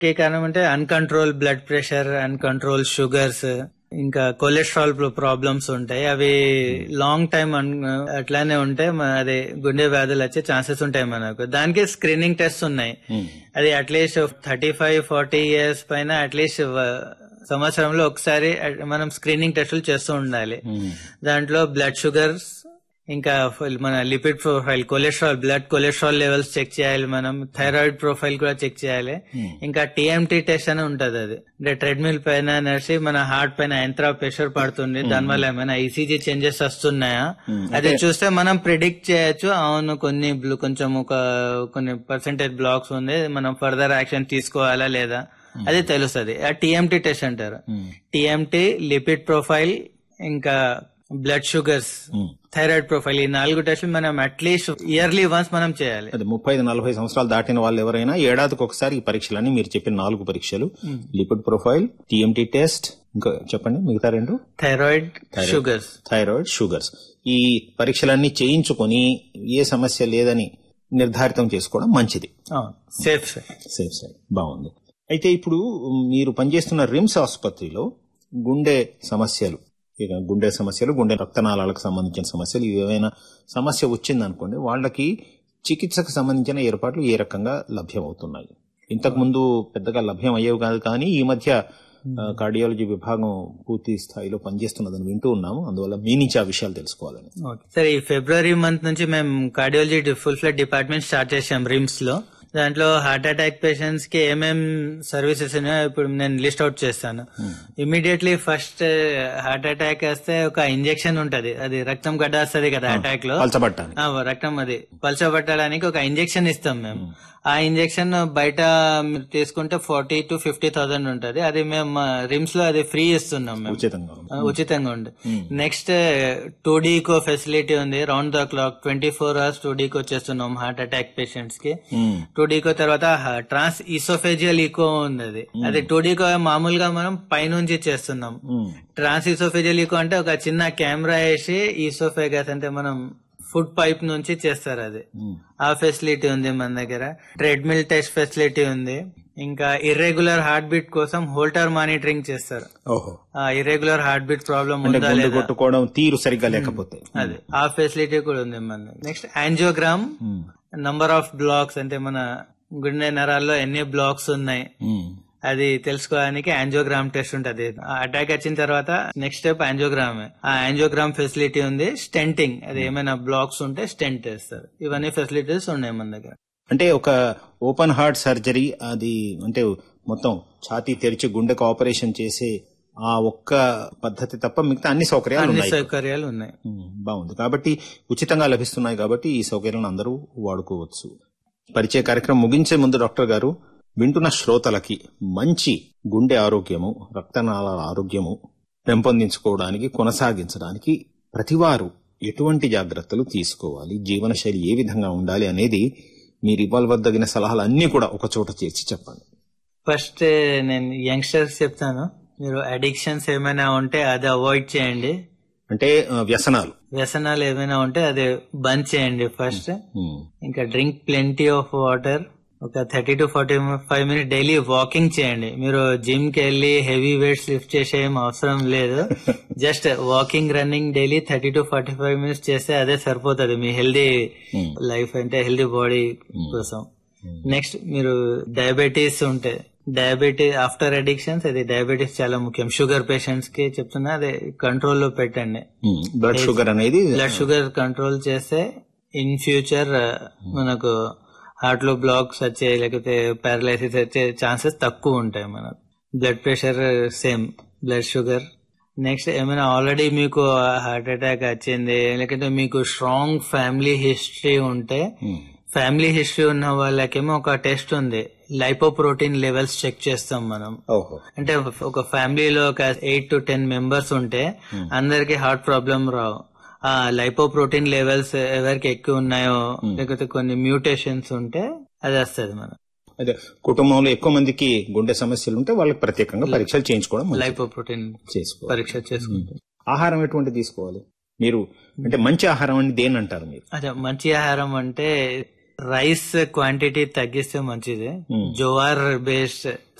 కి కారణం అంటే uncontrol blood pressure uncontrol sugars ఇంకా కొలెస్ట్రాల్ ప్రాబ్లమ్స్ ఉంటాయి అవి లాంగ్ టైం అట్లానే ఉంటే మ- అదే గుండె వ్యాధులు వచ్చే ఛాన్సెస్ ఉంటాయి మనకు దానికి స్క్రీనింగ్ టెస్ట్ ఉన్నాయి ఉమ్, అది at least thirty five forty years పైన అట్లీస్ట్ సంవత్సరంలో ఒకసారి అట్- మనం స్క్రీనింగ్ టెస్టులు చేస్తూ ఉండాలి ఉమ్, దాంట్లో బ్లడ్ షుగర్స్ ఇంకా ఫుల్ మన lipid profile cholesterol blood cholesterol levels check చేయాలి మనం థైరాయిడ్ ప్రొఫైల్ కూడా చెక్ చేయాలి ఇంకా టీఎంటీ టెస్ట్ అని ఉంటది అది అంటే ట్రెడ్మిల్ పైన నడిచి మన హార్ట్ పైన ఎంత ప్రెషర్ పడుతుంది దానివల్ల ఏమైనా ఈసీజీ చేంజెస్ వస్తున్నాయా అది చూస్తే మనం ప్రిడిక్ట్ చేయొచ్చు అవును కొన్ని బ్లు- కొంచెం ఒక కొన్ని పర్సెంటేజ్ బ్లాక్స్ ఉంది మనం ఫర్దర్ యాక్షన్ తీసుకోవాలా లేదా అది తెలుస్తుంది ఆ టీఎంటీ టెస్ట్ అంటారు టీఎంటీ లిపిడ్ ప్రొఫైల్ ఇంకా blood sugars um. Thyroid profile ఈ నాలుగు టెస్టులు మనం అట్లీస్ట్ ఇయర్లీ వన్స్ మనం చేయాలి అది ముప్పై ఐదు నలభై సంవత్సరాలు దాటిన వాళ్ళు ఎవరైనా ఏడాదికి ఒకసారి ఈ పరీక్షలని మీరు చెప్పిన నాలుగు పరీక్షలు లిపిడ్ ప్రొఫైల్ టీఎంటీ టెస్ట్ ఇంకా చెప్పండి మిగతా రెండు థైరాయిడ్ షుగర్స్ థైరాయిడ్ షుగర్స్ ఈ పరీక్షలన్నీ చేయించుకొని ఏ సమస్య లేదని నిర్ధారితం చేసుకోవడం మంచిది సేఫ్ సేఫ్ సైడ్ బాగుంది అయితే ఇప్పుడు మీరు పనిచేస్తున్న రిమ్స్ ఆసుపత్రిలో గుండె సమస్యలు ఇక గుండె సమస్యలు గుండె రక్తనాళాలకు సంబంధించిన సమస్యలు ఏవైనా సమస్య వచ్చిందనుకోండి వాళ్ళకి చికిత్సకు సంబంధించిన ఏర్పాట్లు ఏ రకంగా లభ్యమవుతున్నాయి ఇంతకు ముందు పెద్దగా లభ్యం అయ్యేవి కాదు కానీ ఈ మధ్య ఆ, కార్డియాలజీ విభాగం పూర్తి స్థాయిలో పనిచేస్తున్నదని వింటూ ఉన్నాము అందువల్ల మీ నుంచి ఆ విషయాలు తెలుసుకోవాలని సరే ఈ ఫిబ్రవరి మంత్ నుంచి మేము cardiology full fledged department start చేసాం రిమ్స్ లో దాంట్లో హార్ట్ అటాక్ పేషెంట్స్ కి ఏమేం సర్వీసెస్ ఉన్నాయో ఇప్పుడు నేను లిస్ట్ అవుట్ చేస్తాను ఇమీడియట్లీ ఫస్ట్ హార్ట్ అటాక్ వస్తే ఒక ఇంజెక్షన్ ఉంటది అది రక్తం గడ్డ వస్తుంది కదా అటాక్ లో పలచబట్టాలి ఆ, రక్తం అది పలచబట్టడానికి ఒక ఇంజెక్షన్ ఇస్తాం మేము ఆ ఇంజెక్షన్ బయట మీరు తీసుకుంటే ఫార్టీ టు ఫిఫ్టీ థౌసండ్ ఉంటది అది మేము రిమ్స్ లో అది ఫ్రీ ఇస్తున్నాం మేము ఉచితంగా ఆ, ఉచితంగా ఉంది నెక్స్ట్ టూ డీకో ఫెసిలిటీ ఉంది round the clock twenty four hours two D echo చేస్తున్నాం హార్ట్ అటాక్ పేషెంట్స్ కి ఉమ్, టూ డీకో తర్వాత ట్రాన్స్ ఈసోఫేజియల్ ఈకో ఉంది అది అది టూ డీకో మామూలుగా మనం పైనుంచి చేస్తున్నాం ఉమ్, ట్రాన్స్ ఈసోఫేజియల్ ఈకో అంటే ఒక చిన్న కెమెరా వేసి ఈసోఫేగస్ అంటే మనం ఫుడ్ పైప్ నుంచి చేస్తారు అది ఉమ్. ఆ ఫెసిలిటీ ఉంది మన దగ్గర ట్రెడ్మిల్ టెస్ట్ ఫెసిలిటీ ఉంది ఇంకా ఇర్రెగ్యులర్ హార్ట్ బీట్ కోసం హోల్టర్ మానిటరింగ్ చేస్తారు ఓహో ఆ ఇర్రెగ్యులర్ హార్ట్ బీట్ ప్రాబ్లం అంటే ఉందా గుండె లేదా కొట్టుకోవడం తీరు సరిగ్గా లేకపోతే అది ఆ ఫెసిలిటీ కూడా ఉంది మన next angiogram um, number of blocks అంటే మన గుండె నరాల్లో ఎన్ని బ్లాక్స్ ఉన్నాయి ఉమ్, అది తెలుసుకోవడానికి యాంజియోగ్రామ్ టెస్ట్ ఉంటది అటాక్ వచ్చిన తర్వాత నెక్స్ట్ స్టెప్ యాంజియోగ్రామ్ ఆ యాంజియోగ్రామ్ ఫెసిలిటీ ఉంది స్టెంటింగ్ అది ఏమైనా బ్లాక్స్ ఉంటే స్టెంట్ చేస్తారు ఇవన్నీ ఫెసిలిటీస్ ఉన్నాయి మన దగ్గర అంటే ఒక ఓపెన్ హార్ట్ సర్జరీ అది అంటే మొత్తం ఛాతీ తెరిచి గుండెకు ఆపరేషన్ చేసే ఆ ఒక్క పద్ధతి తప్ప మిగతా అన్ని సౌకర్యాలు అన్ని ఉన్నాయి సౌకర్యాలు ఉన్నాయి ఉమ్, బాగుంది కాబట్టి ఉచితంగా లభిస్తున్నాయి కాబట్టి ఈ సౌకర్యాలను అందరూ వాడుకోవచ్చు పరిచయ కార్యక్రమం ముగించే ముందు డాక్టర్ గారు వింటున్న శ్రోతలకి మంచి గుండె ఆరోగ్యము రక్తనాళాల ఆరోగ్యము పెంపొందించుకోవడానికి కొనసాగించడానికి ప్రతివారు ఎటువంటి జాగ్రత్తలు తీసుకోవాలి జీవనశైలి ఏ విధంగా ఉండాలి అనేది మీరు ఇవ్వవద్దగిన సలహాలు అన్ని కూడా ఒక చోట చేర్చి చెప్పండి ఫస్ట్ నేను యంగ్స్టర్స్ చెప్తాను మీరు అడిక్షన్స్ ఏమైనా ఉంటే అది అవాయిడ్ చేయండి అంటే ఆ, వ్యసనాలు వ్యసనాలు ఏమైనా ఉంటే అది బంద్ చేయండి ఫస్ట్ ఉమ్, ఇంకా డ్రింక్ ప్లెంటీ ఆఫ్ వాటర్ ఒక thirty to forty five minute daily walking చేయండి మీరు జిమ్ కి వెళ్ళి హెవీ వెయిట్స్ లిఫ్ట్ చేసే ఏం అవసరం లేదు just walking running daily thirty to forty five minutes చేస్తే అదే సరిపోతుంది మీ హెల్దీ లైఫ్ అంటే హెల్దీ బాడీ కోసం నెక్స్ట్ మీరు డయాబెటీస్ ఉంటే డయాబెటీస్ ఆఫ్టర్ అడిక్షన్స్ అది డయాబెటీస్ చాలా ముఖ్యం షుగర్ పేషెంట్స్ కి చెప్తున్నా అదే కంట్రోల్లో పెట్టండి ఉమ్, బ్లడ్ షుగర్ అనేది బ్లడ్ షుగర్ కంట్రోల్ చేస్తే ఇన్ ఫ్యూచర్ మనకు హార్ట్ లో బ్లాక్స్ వచ్చే లేకపోతే పారాలైసిస్ వచ్చే ఛాన్సెస్ తక్కువ ఉంటాయి మనకు blood pressure same blood sugar next ఏమైనా ఆల్రెడీ మీకు హార్ట్ అటాక్ వచ్చింది లేకపోతే మీకు స్ట్రాంగ్ ఫ్యామిలీ హిస్టరీ ఉంటే ఉమ్, ఫ్యామిలీ హిస్టరీ ఉన్న వాళ్ళకేమో ఒక టెస్ట్ ఉంది లైపోప్రోటీన్ లెవెల్స్ చెక్ చేస్తాం మనం ఓహో అంటే ఒక ఫ్యామిలీలో ఒక ఎయిట్ టు టెన్ మెంబర్స్ ఉంటే అందరికి హార్ట్ ప్రాబ్లం రావు ఆ లైపోప్రోటీన్ లెవెల్స్ ఎవరికి ఎక్కువ ఉన్నాయో లేకపోతే కొన్ని మ్యూటేషన్స్ ఉంటే అది వస్తుంది మనం అదే కుటుంబంలో ఎక్కువ మందికి గుండె సమస్యలు ఉంటే వాళ్ళకి ప్రత్యేకంగా పరీక్షలు చేయించుకోవడం మంచిది. లైపోప్రోటీన్ చేసుకోవాలి పరీక్ష చేసుకుంటాం ఆహారం ఎటువంటి తీసుకోవాలి మీరు అంటే మంచి ఆహారం అని దేని అంటారు మీరు అదే మంచి ఆహారం అంటే రైస్ క్వాంటిటీ తగ్గిస్తే మంచిది జోవార్ బేస్డ్